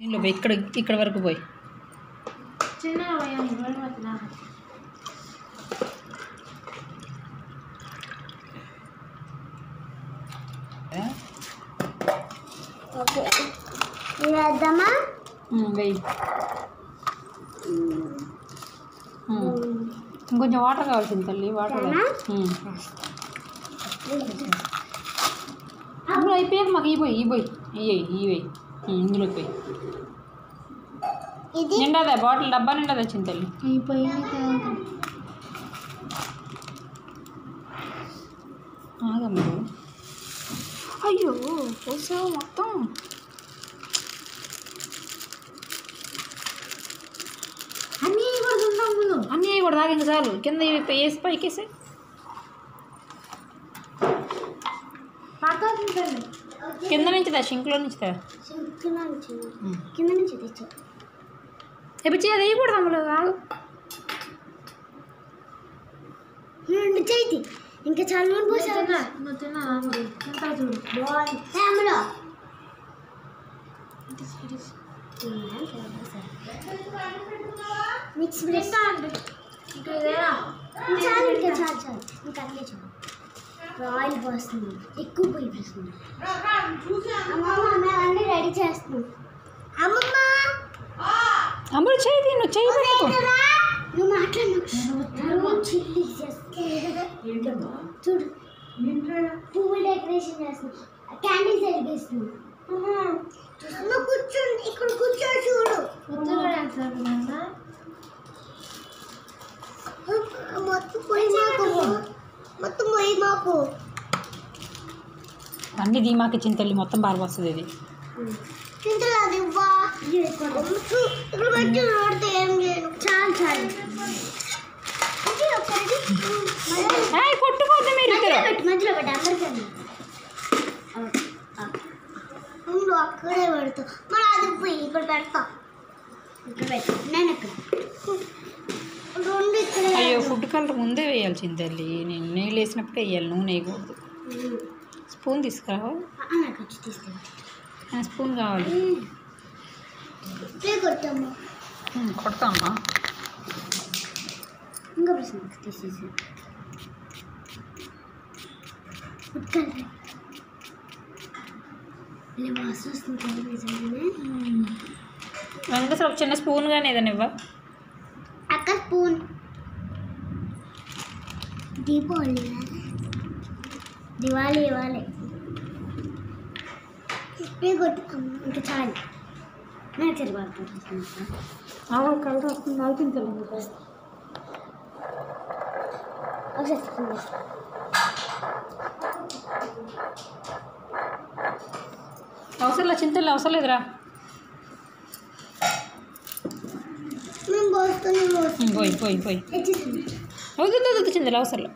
ఇంట్లో పోయి ఇక్కడ ఇక్కడ వరకు పోయి చిన్న పోయాను రోడ్డు మధ్యన ఓకే ఇది వేద్దామా వెయ్యి ఇంకొంచెం వాటర్ కావాల్సింది తల్లి వాటర్ అవునా? అందులో అయిపోయాక మాకు ఈ పోయి ఈ పోయి ఇయ్యి ఈ పోయి ఇందులోకి పోయి ఇది నిండదా బాటిల్ డబ్బా నిండదా వచ్చింది తల్లి అయిపోయింది ఆగా మీరు అయ్యో పోసావు మొత్తం అన్నీ కూడా తింటాం ముందు అన్నీ కూడా తాగింది చాలు కింద ఇవి వేసి పైకేసి పక్క తింటాను కింద నుంచి దా షింక్లో నుంచి దా కింద నుంచి కింద నుంచి తెచ్చు ఎప్పుడు అది వేయకూడదు అమ్మలో ఆగు రెండు చేతి ఇంకా చాలా మంది పోసారు తిన్నా నువ్వు తిన్నా తింటా చూడు బాగుంది ఏ, అమ్మలో మిక్స్ బ్రెడ్ తింటా అంటే ఇంకా ఇదేనా చాలు ఇంకా చాలు చాలు ఇంకా అన్నీ చాలు ఆయిల్ పోస్తుంది ఎక్కువ పోయి పోస్తుంది అమ్మమ్మ మేము అన్నీ రెడీ చేస్తున్నాం అమ్మమ్మ అమ్మలు చేయి నువ్వు చేయి పెట్టుకో కదా నువ్వు మాట్లాడు చిల్లీ చేస్తా చూడు పువ్వు డెకరేషన్ చేస్తున్నాం క్యాండిల్స్ వెలిగిస్తున్నాం నువ్వు కూర్చోండి ఇక్కడ కూర్చో చూడు పొద్దున డాన్స్ ఆడుతున్నా మొత్తం పోయి మాకు మొత్తం పోయి మాకు అన్ని ధీమాకి ఇచ్చిన తల్లి మొత్తం బాగా వస్తుంది ఇది తింటలేదు ఇవ్వా ఇక్కడ పెట్టి నోడితే ఏం చేయను చాలు చాలు ఇది ఒకటి ఏయ్, కొట్టుకోవద్దు మీరు మధ్యలో ఇద్దరు పెట్టు మధ్యలో పెట్టు అందరికీ ముందు అక్కడే పెడతా మరి అది పోయి ఇక్కడ పెడతా ఇక్కడ పెట్టు నేను ఇక్కడ రెండు ఇక్కడ అయ్యో ఫుడ్ కలర్ ముందే వేయాల్సింది తల్లి నేను నెయ్యి వేసినప్పుడు వేయాలి నూనె వేయకూడదు స్పూన్ తీసుకురావా నాకు వచ్చి తీసుకెళ్ళి ఆ, స్పూన్ కావాలి ప్లే కొట్టాము ఉమ్, కొడతామా ఇంకా ప్రశ్న తీసేసి ఉత్కండి ఇలా వాసన వస్తుంది కదా నిజంగానే వెంకటేశ్వర ఒక చిన్న స్పూన్ కానీ ఏదైనా ఇవ్వ అక్క స్పూన్ దీపావళి దివాళీ ఇవ్వాలి ప్లే కొట్టు అమ్మ, ఇంకా చాలు నాకు సరిపోతుంది కలర్ వస్తుంది ఆగుతుంది ఒకసారి స్పూన్ వేస్తా. అవసరం లేదు చింతలు అవసరం లేదురా మేము పోస్తున్నాం ఉమ్, పోయి పోయి పోయి తెచ్చేసాను వద్దు వద్దు, వద్దు చింతలు అవసరం లేదు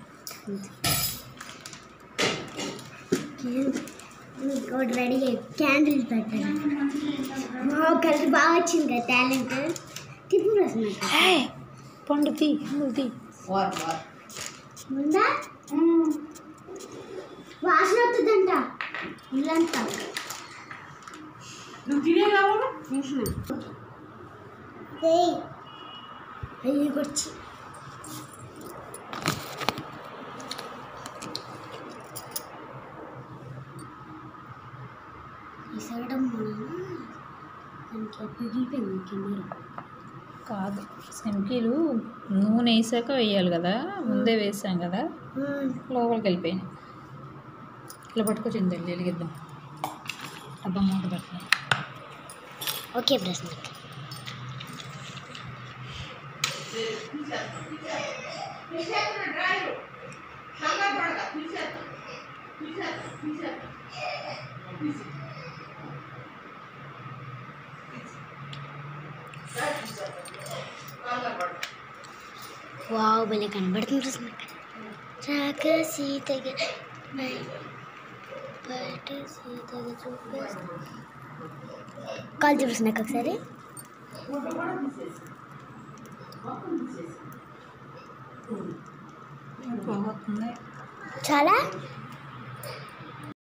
ఒకటి రెడీ క్యాండిల్ పెట్టాలి మా కలర్ బాగా వచ్చింది కదా టాలెంట్ తిప్పు రసం ఏయ్, పండు తీ పండు తీ ఉందా వాసన వస్తుందంట ఇల్లంతా నువ్వు తినే కావాలి ఏయ్ అయ్యి వచ్చి విసరడం దానికి పిగిలిపోయింది కింద కాదు శంకీలు నూనె వేసాక వేయాలి కదా ముందే వేసాం కదా లోపలికి వెళ్ళిపోయినాయి ఇట్లా పట్టుకొచ్చింది తల్లి వెలిగిద్దాం డబ్బా మూట పెట్టిన ఓకే ప్రశ్న వావ్ భలే కనబడుతుంది ప్రశ్న రాక సీతగా బయట సీతగా చూపిస్తా కాల్ చూపిస్తున్నా ఒకసారి పోతుంది చాలా